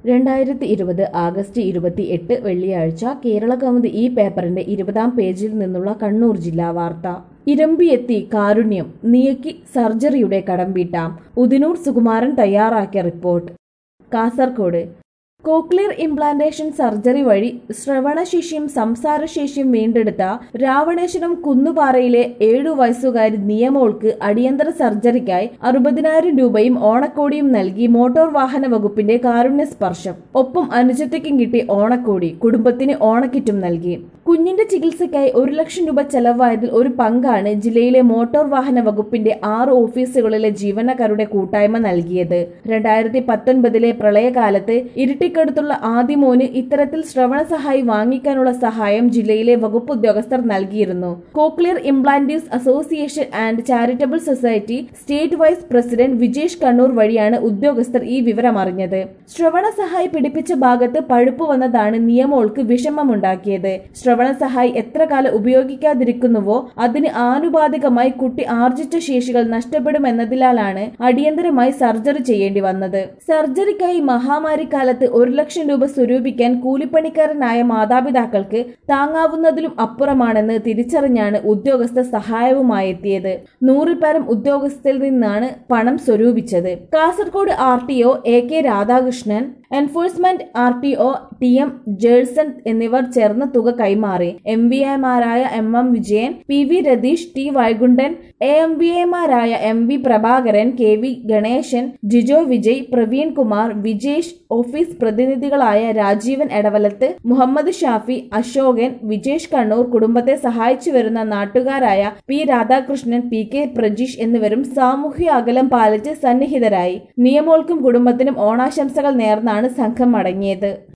രണ്ടായിരത്തി ഇരുപത് ആഗസ്റ്റ് ഇരുപത്തി എട്ട് വെള്ളിയാഴ്ച കേരള കൗമുദി ഈ പേപ്പറിന്റെ ഇരുപതാം പേജിൽ നിന്നുള്ള കണ്ണൂർ ജില്ലാ വാർത്ത ഇരമ്പിയെത്തി കാരുണ്യം നീക്കി സർജറിയുടെ കടം വീട്ടാം ഉദിനൂർ സുകുമാരൻ തയ്യാറാക്കിയ report Kasaragod cochlear implantation surgery വഴി ശ്രവണശേഷിയും സംസാരശേഷിയും വീണ്ടെടുത്ത രാവണേശ്വരം കുന്നുപാറയിലെ ഏഴു വയസ്സുകാരി നിയമോൾക്ക് അടിയന്തര സർജറിക്കായി അറുപതിനായിരം രൂപയും ഓണക്കോടിയും നൽകി മോട്ടോർ വാഹന വകുപ്പിന്റെ കാരുണ്യ സ്പർശം ഒപ്പം അനുജത്തിക്കും കിട്ടി ഓണക്കോടി കുടുംബത്തിന് ഓണക്കിറ്റും നൽകി കുഞ്ഞിന്റെ ചികിത്സയ്ക്കായി ഒരു ലക്ഷം രൂപ ചെലവായതിൽ ഒരു പങ്കാണ് ജില്ലയിലെ മോട്ടോർ വാഹന വകുപ്പിന്റെ ആറ് ഓഫീസുകളിലെ ജീവനക്കാരുടെ കൂട്ടായ്മ നൽകിയത് രണ്ടായിരത്തി പത്തൊൻപതിലെ പ്രളയകാലത്ത് ഇരിട്ടിക്കടുത്തുള്ള ആദിമോന് ഇത്തരത്തിൽ ശ്രവണ സഹായി വാങ്ങിക്കാനുള്ള സഹായം ജില്ലയിലെ വകുപ്പ് ഉദ്യോഗസ്ഥർ നൽകിയിരുന്നു cochlear implantees association and charitable society state vice president Vijesh Kannur വഴിയാണ് ഉദ്യോഗസ്ഥർ ഈ വിവരം അറിഞ്ഞത് ശ്രവണ സഹായി പിടിപ്പിച്ച ഭാഗത്ത് പഴുപ്പ് വന്നതാണ് നിയമോൾക്ക് വിഷമമുണ്ടാക്കിയത് ശ്രവണ സഹായി എത്ര കാലം ഉപയോഗിക്കാതിരിക്കുന്നുവോ അതിന് ആനുപാതികമായി കുട്ടി ആർജിച്ച ശേഷികൾ നഷ്ടപ്പെടുമെന്നതിനാലാണ് അടിയന്തരമായി സർജറി ചെയ്യേണ്ടി വന്നത് സർജറിക്കായി മഹാമാരി കാലത്ത് ഒരു ലക്ഷം രൂപ സ്വരൂപിക്കാൻ കൂലിപ്പണിക്കാരനായ മാതാപിതാക്കൾക്ക് താങ്ങാവുന്നതിലും അപ്പുറമാണെന്ന് തിരിച്ചറിഞ്ഞാണ് ഉദ്യോഗസ്ഥർ സഹായവുമായി എത്തിയത് നൂറിൽ പരം ഉദ്യോഗസ്ഥരിൽ നിന്നാണ് പണം സ്വരൂപിച്ചത് Kasaragod R T O A K Radhakrishnan enforcement R T O T M Jerson എന്നിവർ ചേർന്ന് തുക കൈമാറി എം വി എമാരായ M M Vijayan P V Ratheesh T Vaikundan A M V എമാരായ M V Prabhakaran K V Ganesan Jijo Vijay Praveen Kumar Vijesh office പ്രതിനിധികളായ രാജീവൻ എടവലത്ത് മുഹമ്മദ് ഷാഫി അശോകൻ വിജേഷ് കണ്ണൂർ കുടുംബത്തെ സഹായിച്ചു വരുന്ന നാട്ടുകാരായ P Radhakrishnan P K Prajeesh എന്നിവരും സാമൂഹ്യ അകലം പാലിച്ച് സന്നിഹിതരായി നിയമോൾക്കും കുടുംബത്തിനും ഓണാശംസകൾ നേർന്നാണ് സംഘം മടങ്ങിയത്